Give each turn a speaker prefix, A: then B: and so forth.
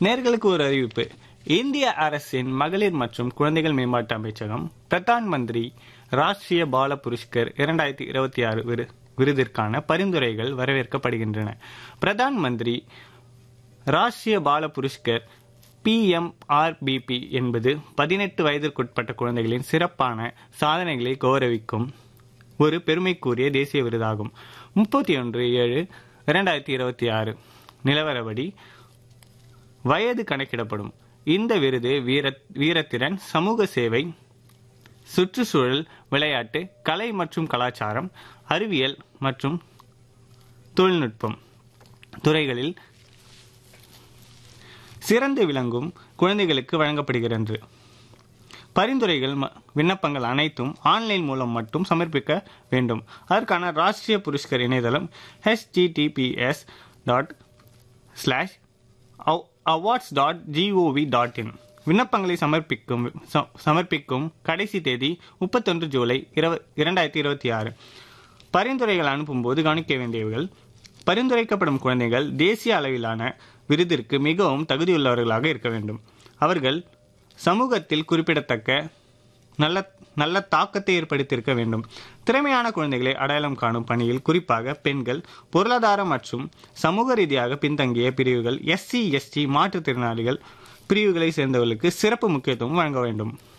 A: நேர்களுக்கு ஒரு அறிவிப்பு இந்திய அரசின் மகளிர் மற்றும் குழந்தைகள் மேம்பாட்டு அமைச்சகம் பிரதான் மந்திரி ராஷ்டிரிய பால புரஸ்கர் இரண்டாயிரத்தி இருபத்தி ஆறு விரு விருதிற்கான பரிந்துரைகள் வரவேற்கப்படுகின்றன பிரதான் மந்திரி ராஷ்டிரிய பால புரஸ்கர் பிஎம்ஆர்பிபி என்பது பதினெட்டு வயதிற்குட்பட்ட குழந்தைகளின் சிறப்பான சாதனைகளை கௌரவிக்கும் ஒரு பெருமைக்குரிய தேசிய விருதாகும் முப்பத்தி ஒன்று ஏழு இரண்டாயிரத்தி இருபத்தி ஆறு நிலவரப்படி வயது கணக்கிடப்படும் இந்த விருது வீர வீரத்திறன் சமூக சேவை சுற்றுச்சூழல் விளையாட்டு கலை மற்றும் கலாச்சாரம் அறிவியல் மற்றும் தொழில்நுட்பம் துறைகளில் சிறந்து விளங்கும் குழந்தைகளுக்கு வழங்கப்படுகிறது பரிந்துரைகள் ம- விண்ணப்பங்கள் அனைத்தும் ஆன்லைன் மூலம் மட்டும் சமர்ப்பிக்க வேண்டும் அதற்கான ராஷ்டிரிய புரஸ்கர் இணையதளம் https dot slash awards dot G O V dot in விண்ணப்பங்களை சமர்ப்பிக்கும் ச- சமர்ப்பிக்கும் கடைசி தேதி முப்பத்தொன்று ஜூலை இரவு இரண்டாயிரத்தி இருபத்தி ஆறு பரிந்துரைகள் அனுப்பும்போது கவனிக்க வேண்டியவைகள் பரிந்துரைக்கப்படும் குழந்தைகள் தேசிய அளவிலான விருதிற்கு மிகவும் தகுதியுள்ளவர்களாக இருக்க வேண்டும் அவர்கள் சமூகத்தில் குறிப்பிடத்தக்க நல்ல நல்ல தாக்கத்தை ஏற்படுத்தியிருக்க வேண்டும் திறமையான குழந்தைகளை அடையாளம் காணும் பணியில் குறிப்பாக பெண்கள் பொருளாதார மற்றும் சமூக ரீதியாக பின்தங்கிய பிரிவுகள் எஸ்சி எஸ்டி மாற்றுத்திறனாளிகள் பிரிவுகளை சேர்ந்தவர்களுக்கு சிறப்பு முக்கியத்துவம் வழங்க வேண்டும்